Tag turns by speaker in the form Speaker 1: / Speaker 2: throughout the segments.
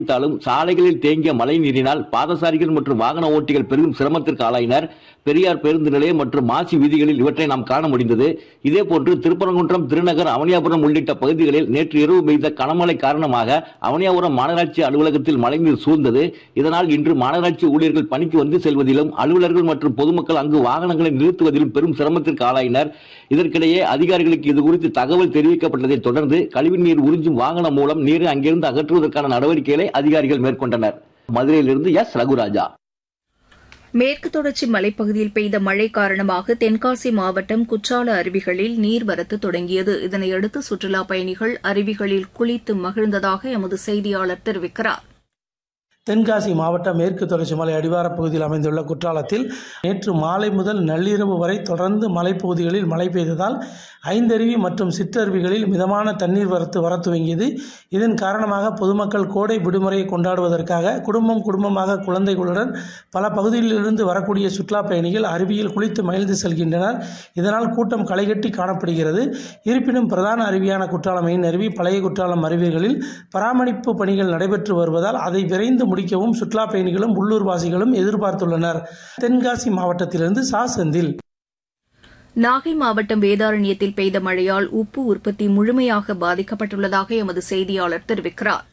Speaker 1: இருந்தாலும் சாலைகளில் தேங்கிய மழை நீரினால் பாதசாரிகள் மற்றும் வாகன ஓட்டிகள் பெரும் சிரமத்திற்கு ஆளாயினர் பெரியார் பேருந்து நிலையம் மற்றும் மாசி வீதிகளில் இவற்றை நாம் காண முடிந்தது இதேபோன்று திருப்பரங்குன்றம் திருநகர் அவனியாபுரம் உள்ளிட்ட பகுதிகளில் நேற்று இரவு பெய்த கனமழை காரணமாக அவனியாபுரம் மாநகராட்சி அலுவலகத்தில் மழைநீர் சூழ்ந்தது இதனால் இன்று மாநகராட்சி ஊழியர்கள் பணிக்கு வந்து செல்வதிலும் அலுவலர்கள் மற்றும் பொதுமக்கள் அங்கு வாகனங்களை நிறுத்துவதிலும் பெரும் சிரமத்திற்கு ஆளாயினர் இதற்கிடையே அதிகாரிகளுக்கு இது குறித்து தகவல் தெரிவிக்கப்பட்டதை தொடர்ந்து கழிவுநீர் உறிஞ்சும் வாகனம் மூலம் நீரை அங்கிருந்து அகற்றுவதற்கான நடவடிக்கைகளை அதிகாரிகள் மேற்கொண்டனர் மதுரையிலிருந்து எஸ் ரகுராஜா
Speaker 2: மேற்கு தொடர்ச்சி மலைப்பகுதியில் பெய்த மழை காரணமாக தென்காசி மாவட்டம் குற்றால அருவிகளில் நீர்வரத்து தொடங்கியது இதனையடுத்து சுற்றுலாப் பயணிகள் அருவிகளில் குளித்து மகிழ்ந்ததாக எமது செய்தியாளர் தெரிவிக்கிறார்
Speaker 3: தென்காசி மாவட்டம் மேற்கு தொடர்ச்சி மலை அடிவாரப் பகுதியில் அமைந்துள்ள குற்றாலத்தில் நேற்று மாலை முதல் நள்ளிரவு வரை தொடர்ந்து மலைப்பகுதிகளில் மழை பெய்ததால் ஐந்தருவி மற்றும் சிற்றருவிகளில் மிதமான தண்ணீர் வரத்து வர துவங்கியது இதன் காரணமாக பொதுமக்கள் கோடை விடுமுறையை கொண்டாடுவதற்காக குடும்பம் குடும்பமாக குழந்தைகளுடன் பல பகுதிகளிலிருந்து வரக்கூடிய சுற்றுலா பயணிகள் அருவியில் குளித்து மகிழ்ந்து செல்கின்றனர் இதனால் கூட்டம் களைகட்டி காணப்படுகிறது இருப்பினும் பிரதான அருவியான குற்றாலம் மெயின் அருவி பழைய குற்றாலம் அருவிகளில் பராமரிப்பு பணிகள் நடைபெற்று வருவதால் அதை விரைந்து முடிக்கவும் சுற்றுலா பயணிகளும் உள்ளூர்வாசிகளும் எதிர்பார்த்துள்ளனர் தென்காசி மாவட்டத்திலிருந்து சா செந்தில்
Speaker 2: நாகை மாவட்டம் வேதாரண்யத்தில் பெய்த மழையால் உப்பு உற்பத்தி முழுமையாக பாதிக்கப்பட்டுள்ளதாக எமது செய்தியாளர் தெரிவிக்கிறார்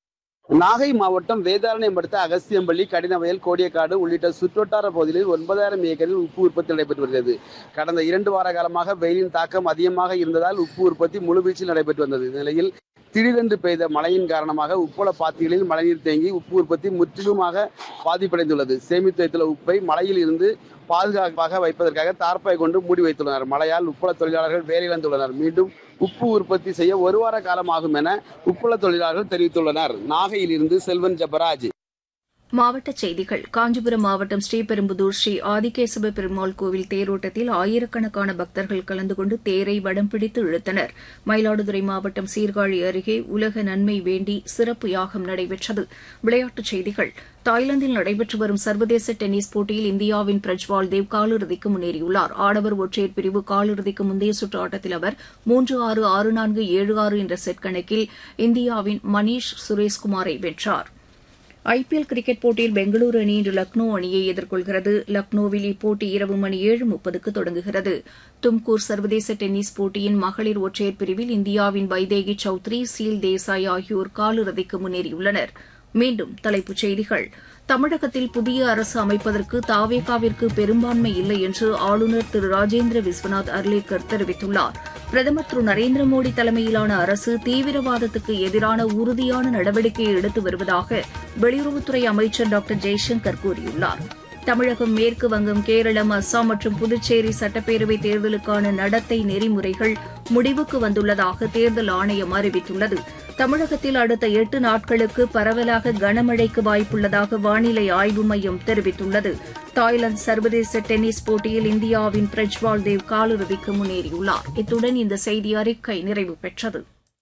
Speaker 4: நாகை மாவட்டம் வேதாரண்யம் அடுத்த அகஸ்தியம்பள்ளி கடினவயல் கோடியக்காடு உள்ளிட்ட சுற்றுவட்டார பகுதிகளில் ஒன்பதாயிரம் ஏக்கரில் உப்பு உற்பத்தி நடைபெற்று வருகிறது கடந்த இரண்டு வார காலமாக வெயிலின் தாக்கம் அதிகமாக இருந்ததால் உப்பு உற்பத்தி முழுவீச்சில் நடைபெற்று வந்தது இந்த நிலையில் திடீரென்று பெய்த மழையின் காரணமாக உப்பள பாத்திகளில் மழைநீர் தேங்கி உப்பு உற்பத்தி முற்றிலுமாக பாதிப்படைந்துள்ளது சேமித்து வைத்துள்ள உப்பை மழையில் இருந்து பாதுகாப்பாக வைப்பதற்காக தார்ப்பாய் கொண்டு மூடி வைத்துள்ளனர் மழையால் உப்பள தொழிலாளர்கள் வேலையிழந்துள்ளனர் மீண்டும் உப்பு உற்பத்தி செய்ய ஒரு வார காலமாகும் என உப்பள தொழிலாளர்கள் தெரிவித்துள்ளனர் நாகையிலிருந்து செல்வன் ஜபராஜ்
Speaker 2: மாவட்டச் செய்திகள் காஞ்சிபுரம் மாவட்டம் ஸ்ரீபெரும்புதூர் ஸ்ரீ ஆதிகேசவ பெருமாள் கோவில் தேரோட்டத்தில் ஆயிரக்கணக்கான பக்தர்கள் கலந்து கொண்டு தேரை வடம் பிடித்து இழுத்தனர் மயிலாடுதுறை மாவட்டம் சீர்காழி அருகே உலக நன்மை வேண்டி சிறப்பு யாகம் நடைபெற்றது விளையாட்டுச் செய்திகள் தாய்லாந்தில் நடைபெற்று வரும் சர்வதேச டென்னிஸ் போட்டியில் இந்தியாவின் பிரஜ்வால் தேவ் காலிறுதிக்கு முன்னேறியுள்ளார் ஆடவர் ஒற்றையர் பிரிவு காலிறுதிக்கு முந்தைய சுற்று ஆட்டத்தில் அவர் மூன்று ஆறு ஆறு நான்கு ஏழு ஆறு என்ற செட் கணக்கில் இந்தியாவின் மணீஷ் சுரேஷ்குமாரை வென்றார் ஐபிஎல் கிரிக்கெட் போட்டியில் பெங்களூரு அணி இன்று லக்னோ அணியை எதிர்கொள்கிறது லக்னோவில் இப்போட்டி இரவு மணி ஏழு முப்பதுக்கு தொடங்குகிறது தும்கூர் சர்வதேச டென்னிஸ் போட்டியின் மகளிர் ஒற்றையர் பிரிவில் இந்தியாவின் வைதேகி சௌத்ரி சீல் தேசாய் ஆகியோர் காலிறுதிக்கு முன்னேறியுள்ளனா் மீண்டும் தலைப்புச் செய்திகள் தமிழகத்தில் புதிய அரசு அமைப்பதற்கு தாவேகாவிற்கு பெரும்பான்மை இல்லை என்று ஆளுநர் திரு ராஜேந்திர விஸ்வநாத் அர்லேக்கர் தெரிவித்துள்ளார் பிரதமர் திரு நரேந்திர மோடி தலைமையிலான அரசு தீவிரவாதத்துக்கு எதிரான உறுதியான நடவடிக்கையை எடுத்து வருவதாக வெளியுறவுத்துறை அமைச்சர் டாக்டர் ஜெய்சங்கர் கூறியுள்ளார் தமிழகம் மேற்கு வங்கம் கேரளம் அஸ்ஸாம் மற்றும் புதுச்சேரி சட்டப்பேரவை தேர்தலுக்கான நடத்தை நெறிமுறைகள் முடிவுக்கு வந்துள்ளதாக தேர்தல் ஆணையம் அறிவித்துள்ளது தமிழகத்தில் அடுத்த எட்டு நாட்களுக்கு பரவலாக கனமழைக்கு வாய்ப்புள்ளதாக வானிலை ஆய்வு மையம் தெரிவித்துள்ளது தாய்லாந்து சர்வதேச டென்னிஸ் போட்டியில் இந்தியாவின் பிரஜ்வால் தேவ் காலிறுதிக்கு முன்னேறியுள்ளார் இத்துடன் இந்த செய்தி அறிக்கை நிறைவு பெற்றது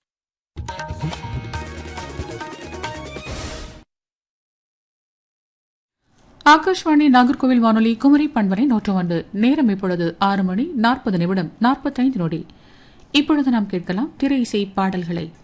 Speaker 5: ஆகாஷ்வாணி நாகர்கோவில் வானொலி குமரி பண்பனை நூற்று ஒன்று நேரம் இப்பொழுது ஆறு மணி நாற்பது நிமிடம் நாற்பத்தைந்து நொடி இப்பொழுது நாம் கேட்கலாம் திரை இசை பாடல்களை